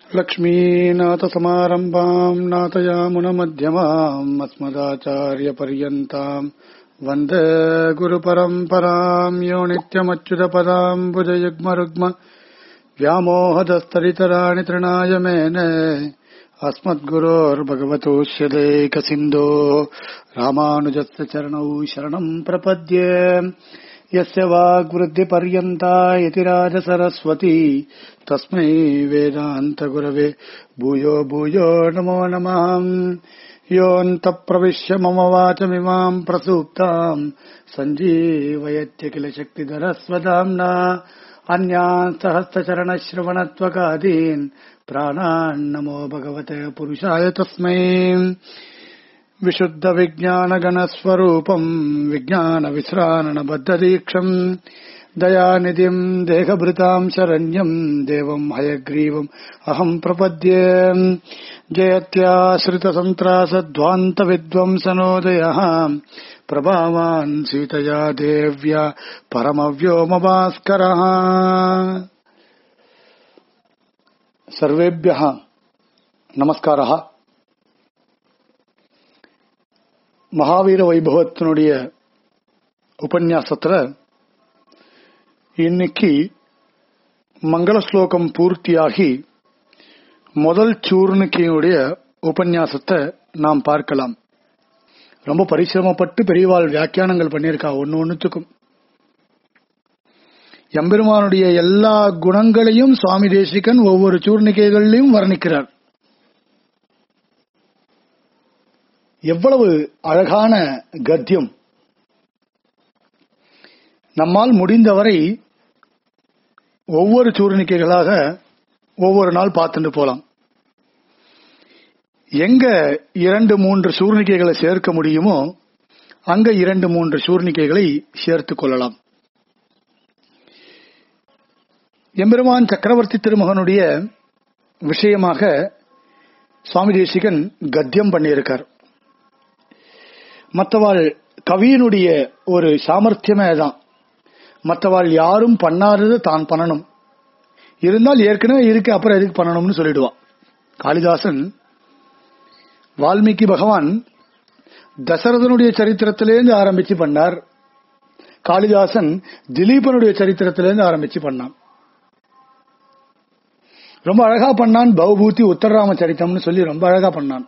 लक्ष्मीनाथसमारम्भाम् नाथयामुनमध्यमाम् अस्मदाचार्यपर्यन्ताम् वन्दे गुरुपरम्पराम् यो नित्यमच्युतपदाम् भुजयुग्मरुग्म व्यामोहदस्तरितराणि तृणाय मेने अस्मद्गुरोर्भगवतोऽस्यदेकसिन्धो रामानुजस्य चरणौ शरणम् प्रपद्ये यस्य वाग्वृद्धिपर्यन्ता इति राजसरस्वती तस्मै वेदान्तगुरवे भूयो भूयो नमो नमः योऽन्तप्रविश्य मम वाचमिमाम् प्रसूप्ताम् सञ्जीवयत्य किल शक्तिधरस्वदाम्ना अन्यान् सहस्रचरणश्रवणत्वकादीन् प्राणान्नमो भगवते पुरुषाय तस्मै विशुद्धविज्ञानगणस्वरूपम् विज्ञानविश्राणबद्धदीक्षम् दयानिधिम् देहभृताम् शरण्यम् देवम् हयग्रीवम् अहम् प्रपद्ये जयत्याश्रितसन्त्रासध्वान्तविद्वंसनोदयः प्रभावान् सीतया देव्या परमव्योमभास्करः सर्वेभ्यः நமஸ்காரா மகாவீர வைபவத்தினுடைய உபன்யாசத்துல இன்னைக்கு மங்கள ஸ்லோகம் பூர்த்தியாகி முதல் சூர்ணிக்கையுடைய உபன்யாசத்தை நாம் பார்க்கலாம் ரொம்ப பரிசிரமப்பட்டு பெரியவாள் வியாக்கியானங்கள் பண்ணியிருக்கா ஒன்னு ஒன்னுத்துக்கும் எம்பெருமானுடைய எல்லா குணங்களையும் சுவாமி தேசிகன் ஒவ்வொரு சூர்ணிக்கைகளிலும் வர்ணிக்கிறார் எவ்வளவு அழகான கத்தியம் நம்மால் முடிந்தவரை ஒவ்வொரு சூர்ணிக்கைகளாக ஒவ்வொரு நாள் பார்த்துட்டு போலாம் எங்க இரண்டு மூன்று சூர்ணிக்கைகளை சேர்க்க முடியுமோ அங்க இரண்டு மூன்று சூர்ணிக்கைகளை சேர்த்துக் கொள்ளலாம் எம்பெருமான் சக்கரவர்த்தி திருமகனுடைய விஷயமாக சுவாமி தேசிகன் கத்தியம் பண்ணியிருக்கார் மற்றவாள் கவியினுடைய ஒரு சாமர்த்தியமே தான் மற்றவாள் யாரும் பண்ணாதது தான் பண்ணணும் இருந்தால் ஏற்கனவே இருக்கு அப்புறம் எதுக்கு பண்ணணும்னு சொல்லிடுவான் காளிதாசன் வால்மீகி பகவான் தசரதனுடைய சரித்திரத்திலேருந்து ஆரம்பிச்சு பண்ணார் காளிதாசன் திலீபனுடைய சரித்திரத்திலேருந்து ஆரம்பிச்சு பண்ணான் ரொம்ப அழகா பண்ணான் பௌபூதி உத்தரராம சரித்தம்னு சொல்லி ரொம்ப அழகா பண்ணான்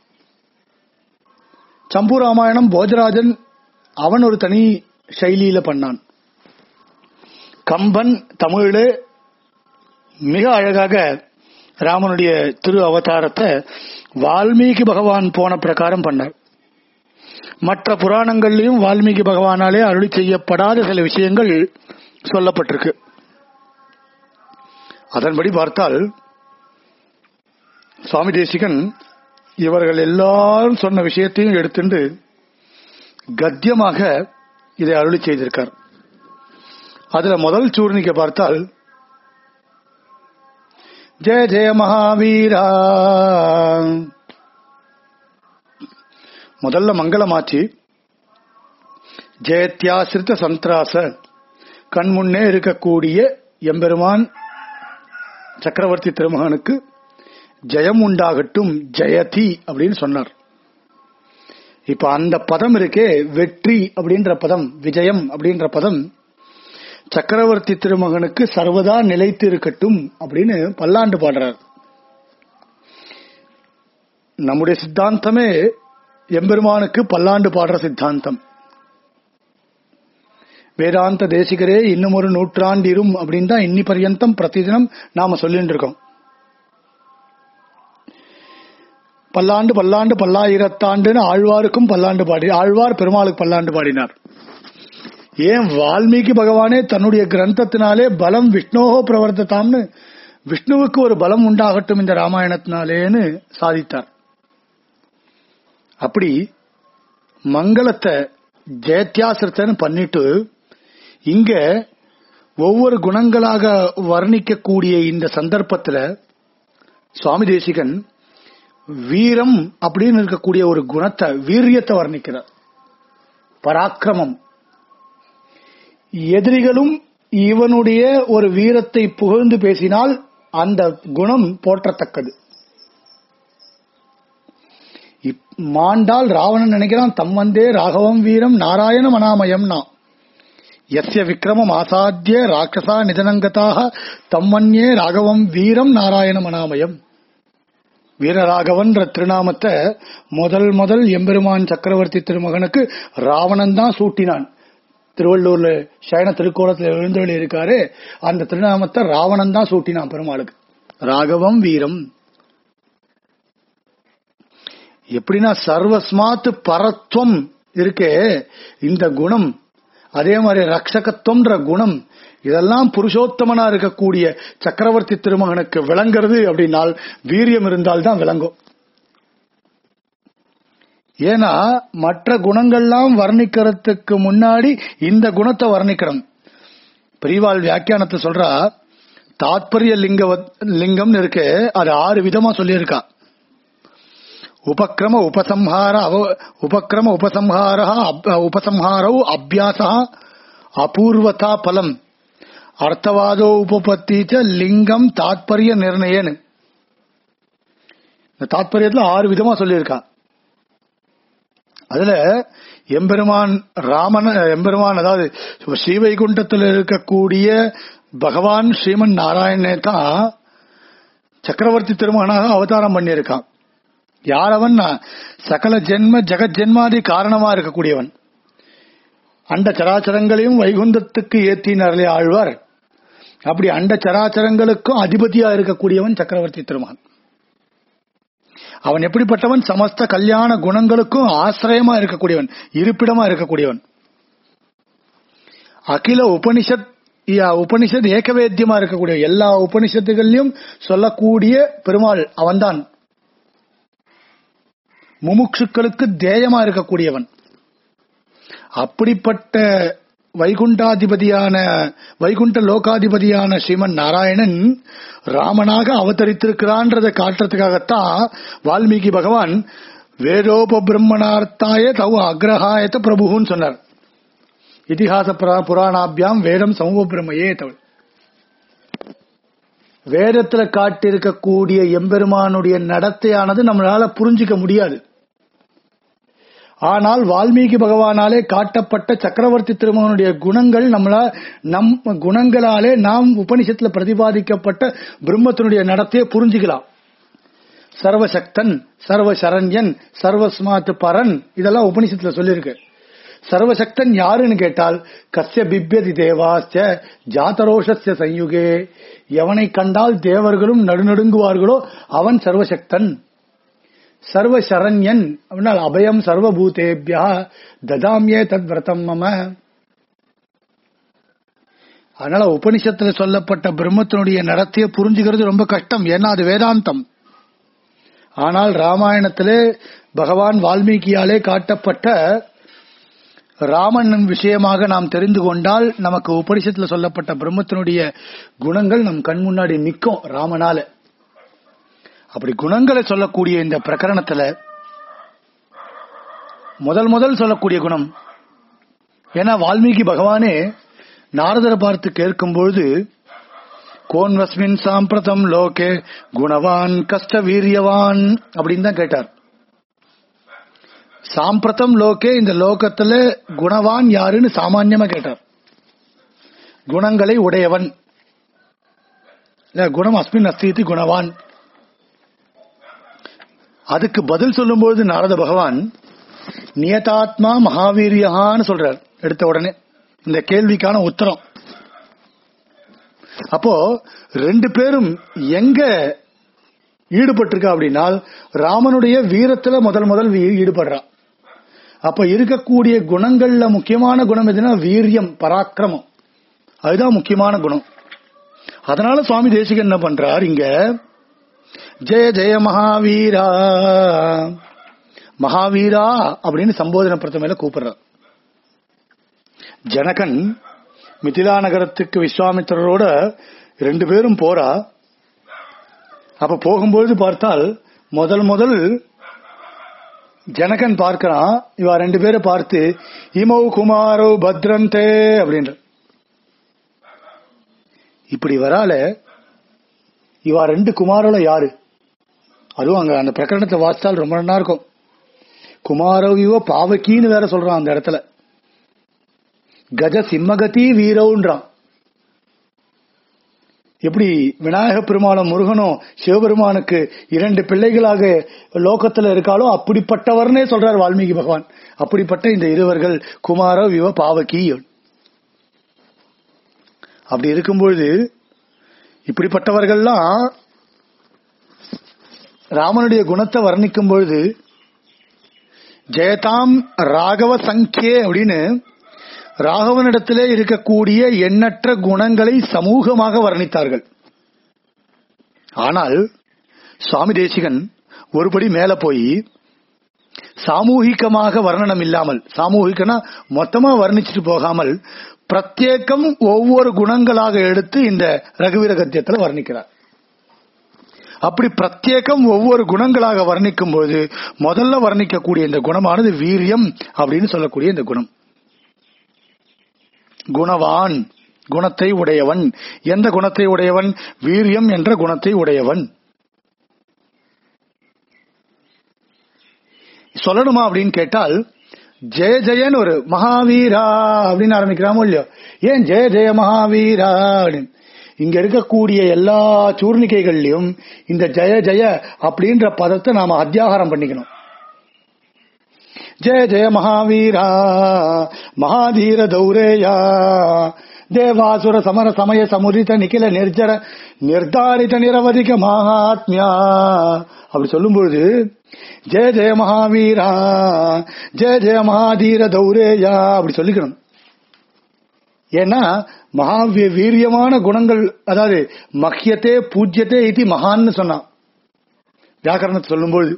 சம்பு ராமாயணம் போஜராஜன் அவன் ஒரு தனி சைலியில பண்ணான் கம்பன் தமிழ் மிக அழகாக ராமனுடைய திரு அவதாரத்தை வால்மீகி பகவான் போன பிரகாரம் பண்ணார் மற்ற புராணங்கள்லயும் வால்மீகி பகவானாலே அருளி செய்யப்படாத சில விஷயங்கள் சொல்லப்பட்டிருக்கு அதன்படி பார்த்தால் சுவாமி தேசிகன் இவர்கள் எல்லாரும் சொன்ன விஷயத்தையும் எடுத்துட்டு கத்தியமாக இதை அருளி செய்திருக்கார் அதுல முதல் சூர்ணிக்க பார்த்தால் ஜெய ஜெய மகாவீரா முதல்ல மங்களமாச்சு ஜெயத்யாசிரித்த சந்திராச கண்முன்னே இருக்கக்கூடிய எம்பெருமான் சக்கரவர்த்தி திருமகனுக்கு ஜெயம் உண்டாகட்டும் ஜெயதி அப்படின்னு சொன்னார் இப்ப அந்த பதம் இருக்கே வெற்றி அப்படின்ற பதம் விஜயம் அப்படின்ற பதம் சக்கரவர்த்தி திருமகனுக்கு சர்வதா நிலைத்து இருக்கட்டும் அப்படின்னு பல்லாண்டு பாடுறார் நம்முடைய சித்தாந்தமே எம்பெருமானுக்கு பல்லாண்டு பாடுற சித்தாந்தம் வேதாந்த தேசிகரே இன்னும் ஒரு நூற்றாண்டிரும் அப்படின்னு தான் இன்னி பர்யந்தம் பிரதிதினம் நாம சொல்லிட்டு இருக்கோம் பல்லாண்டு பல்லாண்டு பல்லாயிரத்தாண்டுன்னு ஆழ்வாருக்கும் பல்லாண்டு பாடி ஆழ்வார் பெருமாளுக்கு பல்லாண்டு பாடினார் ஏன் வால்மீகி பகவானே தன்னுடைய கிரந்தத்தினாலே பலம் விஷ்ணோகோ பிரவர்த்ததாம்னு விஷ்ணுவுக்கு ஒரு பலம் உண்டாகட்டும் இந்த ராமாயணத்தினாலேன்னு சாதித்தார் அப்படி மங்களத்தை ஜெயத்தியாசிரத்தன்னு பண்ணிட்டு இங்க ஒவ்வொரு குணங்களாக வர்ணிக்கக்கூடிய இந்த சந்தர்ப்பத்துல சுவாமி தேசிகன் வீரம் அப்படின்னு இருக்கக்கூடிய ஒரு குணத்தை வீரியத்தை வர்ணிக்கிறார் பராக்கிரமம் எதிரிகளும் இவனுடைய ஒரு வீரத்தை புகழ்ந்து பேசினால் அந்த குணம் போற்றத்தக்கது இப்- மாண்டால் ராவணன் நினைக்கிறான் தம் வந்தே ராகவம் வீரம் நாராயண மனாமயம்னா எஸ்ய விக்ரமம் ஆசாத்திய ராட்சசா நிதனங்கதாக தம்மன்யே ராகவம் வீரம் நாராயண மனாமயம் வீரராகவன்ற திருநாமத்தை முதல் முதல் எம்பெருமான் சக்கரவர்த்தி திருமகனுக்கு ராவணன் தான் சூட்டினான் திருவள்ளூர்ல சயன திருக்கோலத்தில் எழுந்தொழி இருக்காரு அந்த திருநாமத்தை ராவணன் தான் சூட்டினான் பெருமாளுக்கு ராகவம் வீரம் எப்படின்னா சர்வஸ்மாத்து பரத்வம் இருக்கே இந்த குணம் அதே மாதிரி ரக்ஷகத்துவம்ன்ற குணம் இதெல்லாம் புருஷோத்தமனா இருக்கக்கூடிய சக்கரவர்த்தி திருமகனுக்கு விளங்குறது அப்படின்னால் வீரியம் இருந்தால் தான் விளங்கும் ஏன்னா மற்ற குணங்கள்லாம் வர்ணிக்கிறதுக்கு முன்னாடி இந்த குணத்தை வர்ணிக்கணும் பிரிவாள் வியாக்கியானத்தை சொல்றா தாத்பரிய லிங்க லிங்கம்னு இருக்கு அது ஆறு விதமா சொல்லியிருக்கா உபக்ரம உபசம்ஹார அவ- உபக்ரம உபசம்ஹார உபசம்ஹாரௌ அபியாச அபூர்வதா பலம் அர்த்தவாதோ உபபத்தி ச லிங்கம் தாத்பரிய நிர்ணயன்னு இந்த தாத்பரியத்துல ஆறு விதமா சொல்லியிருக்கா அதுல எம்பெருமான் ராமன் எம்பெருமான் அதாவது ஸ்ரீவைகுண்டத்தில் இருக்கக்கூடிய பகவான் ஸ்ரீமன் நாராயணனே தான் சக்கரவர்த்தி திருமகனாக அவதாரம் பண்ணியிருக்கான் யார் அவன் சகல ஜென்ம ஜெகத் ஜென்மாதி காரணமா இருக்கக்கூடியவன் அண்ட சராச்சரங்களையும் வைகுந்தத்துக்கு ஏற்றினார்களே ஆழ்வார் அப்படி அண்ட சராச்சரங்களுக்கும் அதிபதியா இருக்கக்கூடியவன் சக்கரவர்த்தி திருமகன் அவன் எப்படிப்பட்டவன் சமஸ்த கல்யாண குணங்களுக்கும் ஆசிரியமா இருக்கக்கூடியவன் இருப்பிடமா இருக்கக்கூடியவன் அகில உபனிஷத் யா- உபனிஷத் ஏகவேத்தியமா இருக்கக்கூடிய எல்லா உபனிஷத்துகள்லயும் சொல்லக்கூடிய பெருமாள் அவன்தான் முமுட்சுக்களுக்கு தேயமா இருக்கக்கூடியவன் அப்படிப்பட்ட வைகுண்டாதிபதியான வைகுண்ட லோகாதிபதியான ஸ்ரீமன் நாராயணன் ராமனாக அவதரித்திருக்கிறான்றதை காட்டுறதுக்காகத்தான் வால்மீகி பகவான் வேதோப பிரம்மணார்த்தாய தவ அக்ரஹாயத்த பிரபுன்னு சொன்னார் இதிகாச புரா- புராணாபியாம் வேதம் சமூக பிரம்மையே தவள் வேதத்துல காட்டியிருக்கக்கூடிய எம்பெருமானுடைய நடத்தையானது நம்மளால புரிஞ்சிக்க முடியாது ஆனால் வால்மீகி பகவானாலே காட்டப்பட்ட சக்கரவர்த்தி திருமகனுடைய குணங்கள் நம்மள நம் குணங்களாலே நாம் உபனிஷத்துல பிரதிபாதிக்கப்பட்ட பிரம்மத்தினுடைய நடத்தையை புரிஞ்சுக்கலாம் சர்வசக்தன் சர்வசரண்யன் சர்வஸ்மாத் பரன் இதெல்லாம் உபனிஷத்துல சொல்லியிருக்கு சர்வசக்தன் யாருன்னு கேட்டால் கஸ்ய பிப்யதி தேவாஸ்ச ஜாதரோஷஸ்ய சயுகே எவனை கண்டால் தேவர்களும் நடுநடுங்குவார்களோ அவன் சர்வசக்தன் சர்வசரண்யன் அப்படின்னா அபயம் சர்வபூதேபியா ததாமியே தத் விரதம் மம அதனால உபனிஷத்துல சொல்லப்பட்ட பிரம்மத்தினுடைய நடத்தையை புரிஞ்சுக்கிறது ரொம்ப கஷ்டம் ஏன்னா அது வேதாந்தம் ஆனால் ராமாயணத்திலே பகவான் வால்மீகியாலே காட்டப்பட்ட ராமன் விஷயமாக நாம் தெரிந்து கொண்டால் நமக்கு உபனிஷத்துல சொல்லப்பட்ட பிரம்மத்தினுடைய குணங்கள் நம் கண் முன்னாடி நிற்கும் ராமனால அப்படி குணங்களை சொல்லக்கூடிய இந்த பிரகரணத்துல முதல் முதல் சொல்லக்கூடிய குணம் ஏன்னா வால்மீகி பகவானே நாரதரை பார்த்து கேட்கும் பொழுது கோன்வஸ்மின் சாம்பிரதம் லோகே குணவான் கஷ்ட வீரியவான் அப்படின்னு தான் கேட்டார் சாம்பிரதம் லோகே இந்த லோகத்துல குணவான் யாருன்னு சாமான்யமா கேட்டார் குணங்களை உடையவன் இல்ல குணம் அஸ்மின் அஸ்தித்தி குணவான் அதுக்கு பதில் சொல்லும்போது நாரத பகவான் நியதாத்மா மகாவீரியகான்னு சொல்றார் எடுத்த உடனே இந்த கேள்விக்கான உத்தரம் அப்போ ரெண்டு பேரும் எங்க ஈடுபட்டிருக்கா அப்படின்னா ராமனுடைய வீரத்துல முதல் முதல் வீ- ஈடுபடுறா அப்ப இருக்கக்கூடிய குணங்கள்ல முக்கியமான குணம் எதுனா வீரியம் பராக்கிரமம் அதுதான் முக்கியமான குணம் அதனால சுவாமி தேசிகன் என்ன பண்றார் இங்க ஜெய ஜெய மகாவீரா மகாவீரா அப்படின்னு சம்போதன பிரதமையில கூப்பிடுறார் ஜனகன் மிதிலா நகரத்துக்கு விஸ்வாமித்திரரோட ரெண்டு பேரும் போறா அப்ப போகும்பொழுது பார்த்தால் முதல் முதல் ஜனகன் பார்க்கிறான் இவ ரெண்டு பேரை பார்த்து இமௌ குமாரோ பத்ரந்தே அப்படின்ற இப்படி வரால இவா ரெண்டு குமாரோல யாரு அதுவும் அங்க அந்த பிரகரணத்தை வாசித்தால் ரொம்ப நல்லா இருக்கும் குமாரவியோ பாவக்கின்னு வேற சொல்றான் அந்த இடத்துல கஜ சிம்மகதி வீரவுன்றான் எப்படி விநாயக பெருமானும் முருகனும் சிவபெருமானுக்கு இரண்டு பிள்ளைகளாக லோகத்துல இருக்காளோ அப்படிப்பட்டவர்னே சொல்றார் வால்மீகி பகவான் அப்படிப்பட்ட இந்த இருவர்கள் குமார விவ பாவகி அப்படி இருக்கும்பொழுது இப்படிப்பட்டவர்கள்லாம் ராமனுடைய குணத்தை வர்ணிக்கும் பொழுது ஜெயதாம் ராகவ சங்கே அப்படின்னு ராகவனிடத்திலே இருக்கக்கூடிய எண்ணற்ற குணங்களை சமூகமாக வர்ணித்தார்கள் ஆனால் சுவாமி தேசிகன் ஒருபடி மேல போய் சாமூகிகமாக வர்ணனம் இல்லாமல் சாமூகிகனா மொத்தமா வர்ணிச்சுட்டு போகாமல் பிரத்யேகம் ஒவ்வொரு குணங்களாக எடுத்து இந்த ரகுவீர கத்தியத்தில் வர்ணிக்கிறார் அப்படி பிரத்யேகம் ஒவ்வொரு குணங்களாக வர்ணிக்கும் போது முதல்ல வர்ணிக்கக்கூடிய இந்த குணமானது வீரியம் அப்படின்னு சொல்லக்கூடிய இந்த குணம் குணவான் குணத்தை உடையவன் எந்த குணத்தை உடையவன் வீரியம் என்ற குணத்தை உடையவன் சொல்லணுமா அப்படின்னு கேட்டால் ஜெய ஜெயன் ஒரு மகாவீரா அப்படின்னு ஆரம்பிக்கிறாமோ இல்லையோ ஏன் ஜெய ஜெய மகாவீரா அப்படின்னு இங்க இருக்கக்கூடிய எல்லா சூர்ணிகைகள்லயும் இந்த ஜெய ஜெய அப்படின்ற பதத்தை நாம அத்தியாகாரம் பண்ணிக்கணும் ஜெய ஜெய மகாவீரா மகாதீர தௌரேயா தேவாசுர சமர சமய சமுதித நிக்கில நிர்ஜர நிர்தாரித நிரவதிக மகாத்மியா அப்படி சொல்லும்பொழுது ஜெய ஜெய மகாவீரா ஜெய ஜெய மகாதீர தௌரேயா அப்படி சொல்லிக்கணும் ஏன்னா மகா வீரியமான குணங்கள் அதாவது மக்கியத்தே பூஜ்யத்தே இது மகான்னு சொன்னான் வியாக்கரணத்தை சொல்லும்போது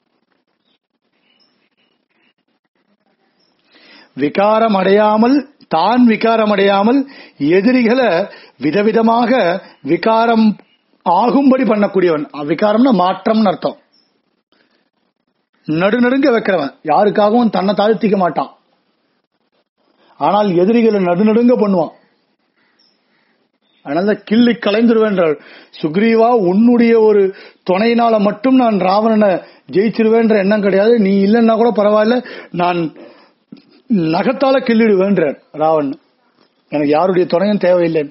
விகாரம் அடையாமல் தான் விகாரம் அடையாமல் எதிரிகளை விதவிதமாக விகாரம் ஆகும்படி பண்ணக்கூடியவன் விகாரம்னா மாற்றம்னு அர்த்தம் நடுநடுங்க வைக்கிறவன் யாருக்காகவும் தன்னை தாழ்த்திக்க மாட்டான் ஆனால் எதிரிகளை நடுநடுங்க பண்ணுவான் அதனால கிள்ளி கலைந்துருவேன்றார் சுக்ரீவா உன்னுடைய ஒரு துணையினால மட்டும் நான் ராவணனை ஜெயிச்சிருவேன்ற எண்ணம் கிடையாது நீ இல்லைன்னா கூட பரவாயில்ல நான் நகத்தால கிள்ளிடுவேன்றார் ராவன் எனக்கு யாருடைய துணையும் தேவையில்லை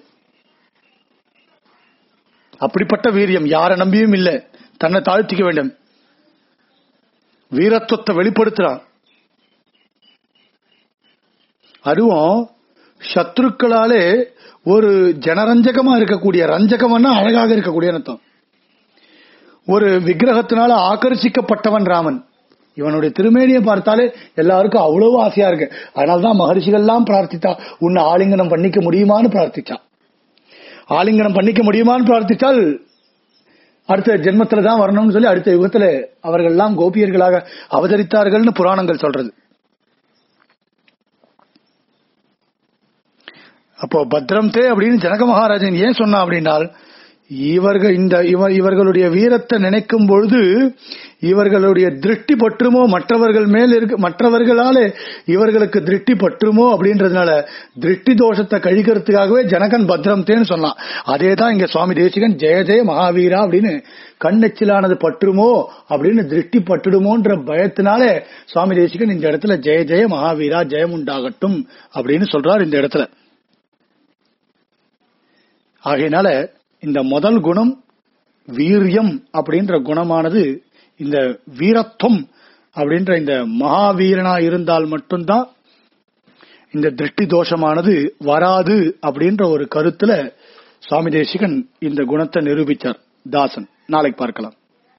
அப்படிப்பட்ட வீரியம் யாரை நம்பியும் இல்லை தன்னை தாழ்த்திக்க வேண்டும் வீரத்துவத்தை வெளிப்படுத்துறான் அதுவும் சத்ருக்களாலே ஒரு ஜனரஞ்சகமா இருக்கக்கூடிய ரஞ்சகம்னா அழகாக இருக்கக்கூடிய அர்த்தம் ஒரு விக்கிரகத்தினால ஆக்கர்ஷிக்கப்பட்டவன் ராமன் இவனுடைய திருமேனியை பார்த்தாலே எல்லாருக்கும் அவ்வளவு ஆசையா இருக்கு அதனால்தான் மகர்ஷிகள்லாம் பிரார்த்தித்தா உன்னை ஆலிங்கனம் பண்ணிக்க முடியுமான்னு பிரார்த்திச்சா ஆலிங்கனம் பண்ணிக்க முடியுமான்னு பிரார்த்தித்தால் அடுத்த ஜென்மத்துல தான் வரணும்னு சொல்லி அடுத்த யுகத்துல அவர்கள் எல்லாம் கோபியர்களாக அவதரித்தார்கள்னு புராணங்கள் சொல்றது அப்போ பத்ரம் தே அப்படின்னு ஜனக மகாராஜன் ஏன் சொன்னா அப்படின்னால் இவர்கள் இந்த இவர் இவர்களுடைய வீரத்தை நினைக்கும் பொழுது இவர்களுடைய திருஷ்டி பற்றுமோ மற்றவர்கள் மேல் இருக்கு மற்றவர்களாலே இவர்களுக்கு திருஷ்டி பற்றுமோ அப்படின்றதுனால திருஷ்டி தோஷத்தை கழிக்கிறதுக்காகவே ஜனகன் பத்ரம் தேன்னு சொன்னான் அதே தான் இங்க சுவாமி தேசிகன் ஜெய ஜெய மகாவீரா அப்படின்னு கண்ணெச்சிலானது பற்றுமோ அப்படின்னு திருஷ்டி பட்டுடுமோன்ற பயத்தினாலே சுவாமி தேசிகன் இந்த இடத்துல ஜெய ஜெய மகாவீரா ஜெயம் உண்டாகட்டும் அப்படின்னு சொல்றார் இந்த இடத்துல ஆகையினால இந்த முதல் குணம் வீரியம் அப்படின்ற குணமானது இந்த வீரத்துவம் அப்படின்ற இந்த மகாவீரனா இருந்தால் மட்டும்தான் இந்த திருஷ்டி தோஷமானது வராது அப்படின்ற ஒரு கருத்துல சுவாமி தேசிகன் இந்த குணத்தை நிரூபிச்சார் தாசன் நாளைக்கு பார்க்கலாம்